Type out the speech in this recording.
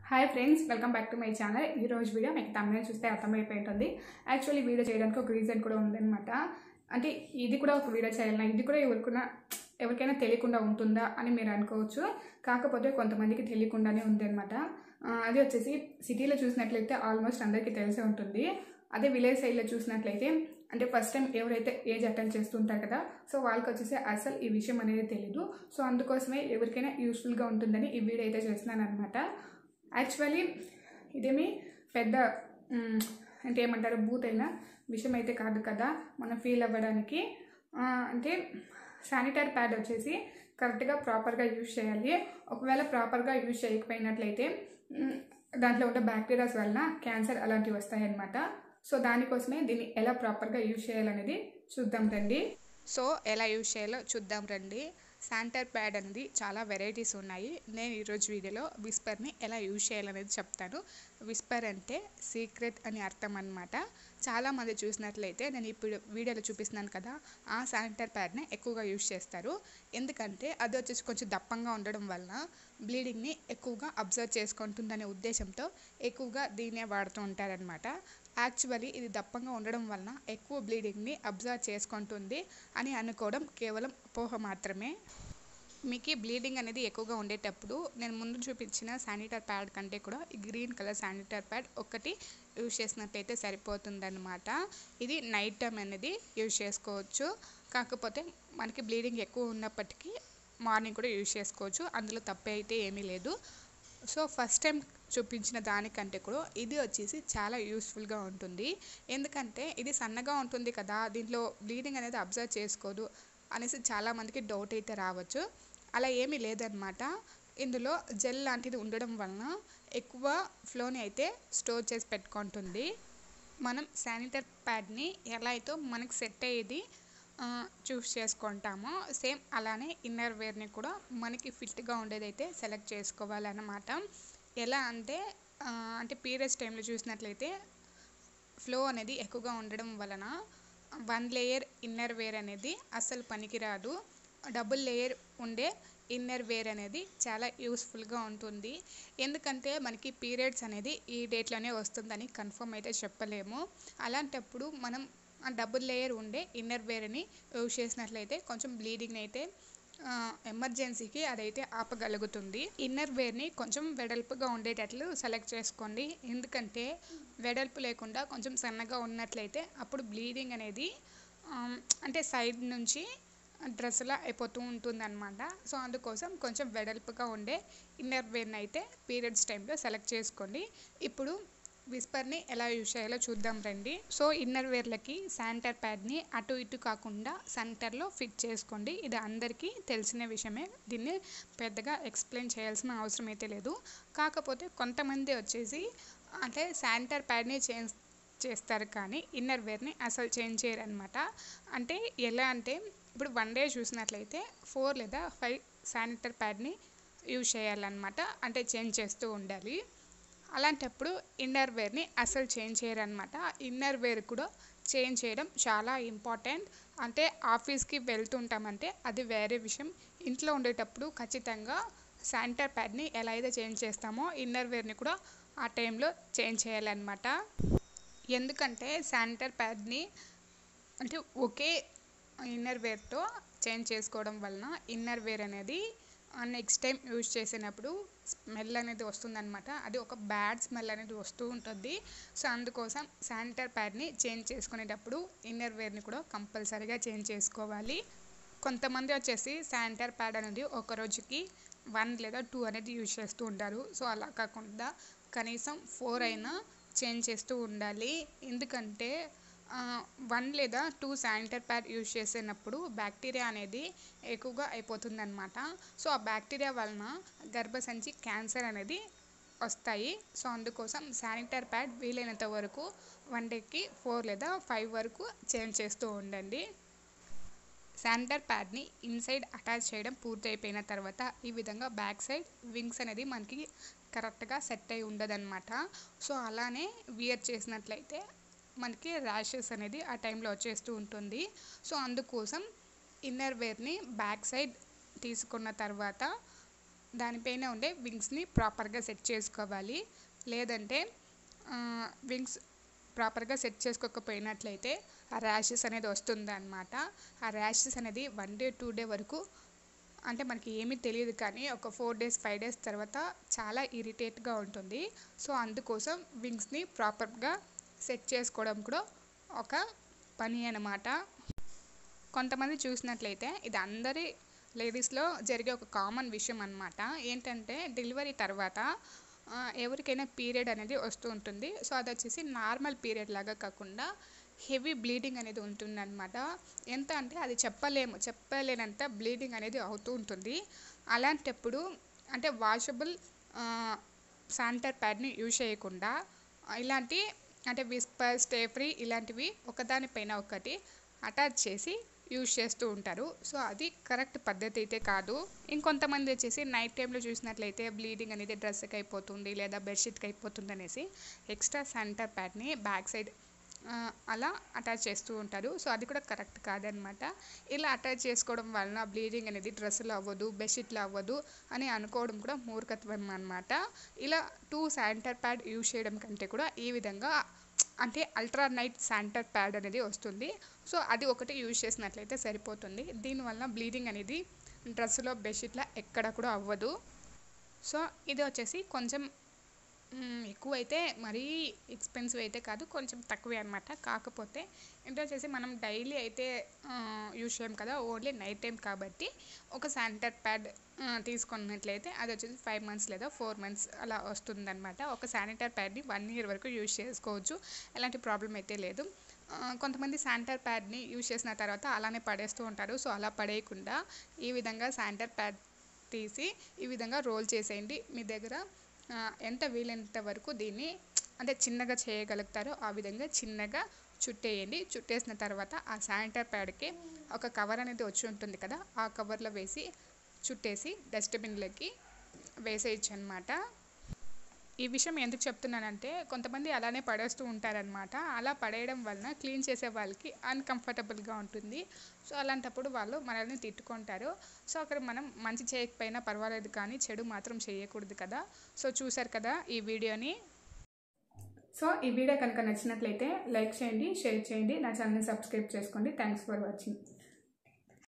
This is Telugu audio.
hi friends welcome back to my channel ఈ రోజు వీడియో మీకు తమిళ చూస్తే అర్థమైపోయి ఉంటుంది యాక్చువల్లీ వీడియో చేయడానికి ఒక రీజన్ కూడా ఉందన్నమాట అంటే ఇది కూడా ఒక వీడియో చేయాలన్నా ఇది కూడా ఎవరికైనా ఎవరికైనా తెలియకుండా ఉంటుందా అని మీరు అనుకోవచ్చు కాకపోతే కొంతమందికి తెలియకుండానే ఉందన్నమాట ఆ, అది వచ్చేసి సిటీలో చూసినట్లయితే ఆల్మోస్ట్ అందరికీ తెలిసే ఉంటుంది అదే విలేజ్ సైడ్లో చూసినట్లయితే అంటే ఫస్ట్ టైం ఎవరైతే ఏజ్ అటెండ్ చేస్తుంటారు కదా సో వాళ్ళకి వచ్చేసి అసలు ఈ విషయం అనేది తెలీదు సో అందుకోసమే ఎవరికైనా యూస్ఫుల్గా ఉంటుందని ఈ వీడియో అయితే చేస్తున్నాను అనమాట యాక్చువల్లీ ఇదేమి పెద్ద మ్, అంటే ఏమంటారు బూత్ అయినా విషయం అయితే కాదు కదా మనం ఫీల్ అవ్వడానికి ఆ, అంటే శానిటరీ ప్యాడ్ వచ్చేసి కరెక్ట్గా ప్రాపర్గా యూజ్ చేయాలి ఒకవేళ ప్రాపర్గా యూజ్ చేయకపోయినట్లయితే మ్, దాంట్లో ఉండే బ్యాక్టీరియాస్ వలన క్యాన్సర్ అలాంటివి వస్తాయన్నమాట సో దానికోసమే దీన్ని ఎలా ప్రాపర్గా యూజ్ చేయాలనేది చూద్దాం రండి సో ఎలా యూజ్ చేయాలో చూద్దాం రండి శానిటరీ ప్యాడ్ అనేది చాలా వెరైటీస్ ఉన్నాయి నేను ఈరోజు వీడియోలో విస్పర్ని ఎలా యూజ్ చేయాలనేది చెప్తాను విస్పర్ అంటే సీక్రెట్ అని అర్థం అనమాట చాలామంది చూసినట్లయితే నేను ఇప్పుడు వీడియోలో చూపిస్తున్నాను కదా ఆ శానిటరీ ప్యాడ్ని ఎక్కువగా యూజ్ చేస్తారు ఎందుకంటే అది వచ్చేసి కొంచెం దప్పంగా ఉండడం వలన బ్లీడింగ్ని ఎక్కువగా అబ్జర్వ్ చేసుకుంటుందనే ఉద్దేశంతో ఎక్కువగా దీన్నే వాడుతూ ఉంటారనమాట యాక్చువల్లీ ఇది దప్పంగా ఉండడం వలన ఎక్కువ బ్లీడింగ్ని అబ్జర్వ్ చేసుకుంటుంది అని అనుకోవడం కేవలం అపోహ మాత్రమే మీకు బ్లీడింగ్ అనేది ఎక్కువగా ఉండేటప్పుడు నేను ముందు చూపించిన శానిటరీ ప్యాడ్ కంటే కూడా ఈ గ్రీన్ కలర్ శానిటరీ ప్యాడ్ ఒకటి యూజ్ చేసినట్లయితే సరిపోతుందన్నమాట ఇది నైట్ టైం అనేది యూజ్ చేసుకోవచ్చు కాకపోతే మనకి బ్లీడింగ్ ఎక్కువ ఉన్నప్పటికీ మార్నింగ్ కూడా యూజ్ చేసుకోవచ్చు అందులో తప్పే అయితే ఏమీ లేదు సో ఫస్ట్ టైం చూపించిన దానికంటే కూడా ఇది వచ్చేసి చాలా యూస్ఫుల్గా ఉంటుంది ఎందుకంటే ఇది సన్నగా ఉంటుంది కదా దీంట్లో బ్లీడింగ్ అనేది అబ్జర్వ్ చేసుకోదు అనేసి చాలామందికి డౌట్ అయితే రావచ్చు అలా ఏమీ లేదనమాట ఇందులో జెల్ లాంటిది ఉండడం వలన ఎక్కువ ఫ్లోని అయితే స్టోర్ చేసి పెట్టుకుంటుంది మనం శానిటరీ ప్యాడ్ని ఎలా అయితే మనకి సెట్ అయ్యేది చూస్ చేసుకుంటామో సేమ్ అలానే ఇన్నర్ వేర్ని కూడా మనకి ఫిట్గా ఉండేదైతే సెలెక్ట్ చేసుకోవాలన్నమాట ఎలా అంటే ఆ, అంటే పీరియడ్స్ టైంలో చూసినట్లయితే ఫ్లో అనేది ఎక్కువగా ఉండడం వలన వన్ లేయర్ ఇన్నర్ వేర్ అనేది అస్సలు పనికిరాదు డబుల్ లేయర్ ఉండే ఇన్నర్ వేర్ అనేది చాలా యూస్ఫుల్గా ఉంటుంది ఎందుకంటే మనకి పీరియడ్స్ అనేది ఈ డేట్లోనే వస్తుందని కన్ఫర్మ్ అయితే చెప్పలేము అలాంటప్పుడు మనం ఆ డబుల్ లేయర్ ఉండే ఇన్నర్ వేర్ని యూజ్ చేసినట్లయితే కొంచెం బ్లీడింగ్ అయితే ఆ, ఎమర్జెన్సీకి అదైతే ఆపగలుగుతుంది ఇన్నర్ వేర్ని కొంచెం వెడల్పుగా ఉండేటట్లు సెలెక్ట్ చేసుకోండి ఎందుకంటే వెడల్పు లేకుండా కొంచెం సన్నగా ఉన్నట్లయితే అప్పుడు బ్లీడింగ్ అనేది ఆమ్, అంటే సైడ్ నుంచి డ్రెస్లా అయిపోతూ ఉంటుందన్నమాట సో అందుకోసం కొంచెం వెడల్పుగా ఉండే ఇన్నర్ వేర్ని అయితే పీరియడ్స్ టైంలో సెలెక్ట్ చేసుకోండి ఇప్పుడు విస్పర్ని ఎలా యూజ్ చేయాలో చూద్దాం రండి సో ఇన్నర్ వేర్లకి శానిటరీ ప్యాడ్ని అటు ఇటు కాకుండా సెంటర్లో ఫిట్ చేసుకోండి ఇది అందరికీ తెలిసిన విషయమే దీన్ని పెద్దగా ఎక్స్ప్లెయిన్ చేయాల్సిన అవసరం అయితే లేదు కాకపోతే కొంతమంది వచ్చేసి అంటే శానిటరీ ప్యాడ్ని చేంజ్ చేస్తారు కానీ ఇన్నర్ వేర్ని అసలు చేంజ్ చేయరు అనమాట అంటే ఎలా అంటే ఇప్పుడు వన్ డే చూసినట్లయితే ఫోర్ లేదా ఫైవ్ శానిటరీ ప్యాడ్ని యూజ్ చేయాలన్నమాట అంటే చేంజ్ చేస్తూ ఉండాలి అలాంటప్పుడు ఇన్నర్ వేర్ని అసలు చేంజ్ చేయరనమాట ఇన్నర్ వేర్ కూడా చేంజ్ చేయడం చాలా ఇంపార్టెంట్ అంటే ఆఫీస్కి వెళ్తుంటామంటే అది వేరే విషయం ఇంట్లో ఉండేటప్పుడు ఖచ్చితంగా శానిటరీ ప్యాడ్ని ఎలా అయితే చేంజ్ చేస్తామో ఇన్నర్ వేర్ని కూడా ఆ టైంలో చేంజ్ చేయాలన్నమాట ఎందుకంటే శానిటరీ ప్యాడ్ని అంటే ఒకే ఇన్నర్ వేర్తో చేంజ్ చేసుకోవడం వలన ఇన్నర్ వేర్ అనేది నెక్స్ట్ టైం యూజ్ చేసినప్పుడు స్మెల్ అనేది వస్తుందన్నమాట అది ఒక బ్యాడ్ స్మెల్ అనేది వస్తూ ఉంటుంది సో అందుకోసం శానిటరీ ప్యాడ్ని చేంజ్ చేసుకునేటప్పుడు ఇన్నర్ వేర్ని కూడా కంపల్సరీగా చేంజ్ చేసుకోవాలి కొంతమంది వచ్చేసి శానిటరీ ప్యాడ్ అనేది ఒక రోజుకి వన్ లేదా టూ అనేది యూజ్ చేస్తూ ఉంటారు సో అలా కాకుండా కనీసం ఫోర్ అయినా చేంజ్ చేస్తూ ఉండాలి ఎందుకంటే వన్ లేదా టూ శానిటరీ ప్యాడ్ యూజ్ చేసినప్పుడు బ్యాక్టీరియా అనేది ఎక్కువగా అయిపోతుందన్నమాట సో ఆ బ్యాక్టీరియా వలన గర్భసంచి క్యాన్సర్ అనేది వస్తాయి సో అందుకోసం శానిటరీ ప్యాడ్ వీలైనంత వరకు వన్ డేకి ఫోర్ లేదా ఫైవ్ వరకు చేంజ్ చేస్తూ ఉండండి శానిటరీ ప్యాడ్ని ఇన్సైడ్ అటాచ్ చేయడం పూర్తి అయిపోయిన తర్వాత ఈ విధంగా బ్యాక్ సైడ్ వింగ్స్ అనేది మనకి కరెక్ట్గా సెట్ అయి ఉండదన్నమాట సో అలానే వియర్ చేసినట్లయితే మనకి ర్యాషెస్ అనేది ఆ టైంలో వచ్చేస్తూ ఉంటుంది సో అందుకోసం ఇన్నర్ వేర్ని బ్యాక్ సైడ్ తీసుకున్న తర్వాత దానిపైన ఉండే వింగ్స్ని ప్రాపర్గా సెట్ చేసుకోవాలి లేదంటే వింగ్స్ ప్రాపర్గా సెట్ చేసుకోకపోయినట్లయితే ఆ ర్యాషెస్ అనేది వస్తుంది అనమాట ఆ ర్యాషెస్ అనేది వన్ డే టూ డే వరకు అంటే మనకి ఏమీ తెలియదు కానీ ఒక ఫోర్ డేస్ ఫైవ్ డేస్ తర్వాత చాలా ఇరిటేట్గా ఉంటుంది సో అందుకోసం వింగ్స్ని ప్రాపర్గా సెట్ చేసుకోవడం కూడా ఒక పని అన్నమాట కొంతమంది చూసినట్లయితే ఇది అందరి లేడీస్లో జరిగే ఒక కామన్ విషయం అనమాట ఏంటంటే డెలివరీ తర్వాత ఆ, ఎవరికైనా పీరియడ్ అనేది వస్తూ ఉంటుంది సో అది వచ్చేసి నార్మల్ పీరియడ్ లాగా కాకుండా హెవీ బ్లీడింగ్ అనేది ఉంటుంది అనమాట ఎంత అంటే అది చెప్పలేము చెప్పలేనంత బ్లీడింగ్ అనేది అవుతూ ఉంటుంది అలాంటప్పుడు అంటే వాషబుల్ శానిటర్ ప్యాడ్ని యూజ్ చేయకుండా ఇలాంటి అంటే విస్పర్ స్టే ఫ్రీ ఇలాంటివి ఒకదానిపైన ఒకటి అటాచ్ చేసి యూజ్ చేస్తూ ఉంటారు సో అది కరెక్ట్ పద్ధతి అయితే కాదు ఇంకొంతమంది వచ్చేసి నైట్ టైంలో చూసినట్లయితే బ్లీడింగ్ అనేది డ్రెస్కి అయిపోతుంది లేదా బెడ్షీట్కి అయిపోతుంది అనేసి ఎక్స్ట్రా శానిటర్ ప్యాడ్ని బ్యాక్ సైడ్ అలా అటాచ్ చేస్తూ ఉంటారు సో అది కూడా కరెక్ట్ కాదనమాట ఇలా అటాచ్ చేసుకోవడం వలన బ్లీడింగ్ అనేది డ్రెస్సులో అవ్వదు బెడ్షీట్లో అవ్వదు అని అనుకోవడం కూడా మూర్ఖత్వం అనమాట ఇలా టూ శానిటర్ ప్యాడ్ యూజ్ చేయడం కంటే కూడా ఈ విధంగా అంటే అల్ట్రా నైట్ శానిటర్ ప్యాడ్ అనేది వస్తుంది సో అది ఒకటి యూజ్ చేసినట్లయితే సరిపోతుంది దీనివల్ల బ్లీడింగ్ అనేది డ్రెస్సులో బెడ్షీట్లో ఎక్కడ కూడా అవ్వదు సో ఇది వచ్చేసి కొంచెం మ్, ఎక్కువ అయితే మరీ ఎక్స్పెన్సివ్ అయితే కాదు కొంచెం తక్కువే అనమాట కాకపోతే ఇది వచ్చేసి మనం డైలీ అయితే యూజ్ చేయం కదా ఓన్లీ నైట్ టైం కాబట్టి ఒక శానిటర్ ప్యాడ్ తీసుకున్నట్లయితే అది వచ్చేసి ఫైవ్ మంత్స్ లేదా ఫోర్ మంత్స్ అలా వస్తుందన్నమాట ఒక శానిటర్ ప్యాడ్ని వన్ ఇయర్ వరకు యూజ్ చేసుకోవచ్చు ఎలాంటి ప్రాబ్లం అయితే లేదు ఆ, కొంతమంది శానిటర్ ప్యాడ్ని యూజ్ చేసిన తర్వాత అలానే పడేస్తూ ఉంటారు సో అలా పడేయకుండా ఈ విధంగా శానిటర్ ప్యాడ్ తీసి ఈ విధంగా రోల్ చేసేయండి మీ దగ్గర ఆ, ఎంత వీలైనంత వరకు దీన్ని అంటే చిన్నగా చేయగలుగుతారో ఆ విధంగా చిన్నగా చుట్టేయండి చుట్టేసిన తర్వాత ఆ శానిటర్ ప్యాడ్కి ఒక కవర్ అనేది వచ్చి ఉంటుంది కదా ఆ కవర్లో వేసి చుట్టేసి డస్ట్బిన్లకి వేసేయచ్చు అనమాట ఈ విషయం ఎందుకు చెప్తున్నానంటే కొంతమంది అలానే పడేస్తూ ఉంటారనమాట అలా పడేయడం వలన క్లీన్ చేసే వాళ్ళకి అన్కంఫర్టబుల్గా ఉంటుంది సో అలాంటప్పుడు వాళ్ళు మనల్ని తిట్టుకుంటారు సో అక్కడ మనం మంచి చేయకపోయినా పర్వాలేదు కానీ చెడు మాత్రం చేయకూడదు కదా సో చూసారు కదా ఈ వీడియోని సో ఈ వీడియో కనుక నచ్చినట్లయితే లైక్ చేయండి షేర్ చేయండి నా ఛానల్ని సబ్స్క్రైబ్ చేసుకోండి థ్యాంక్స్ ఫర్ వాచింగ్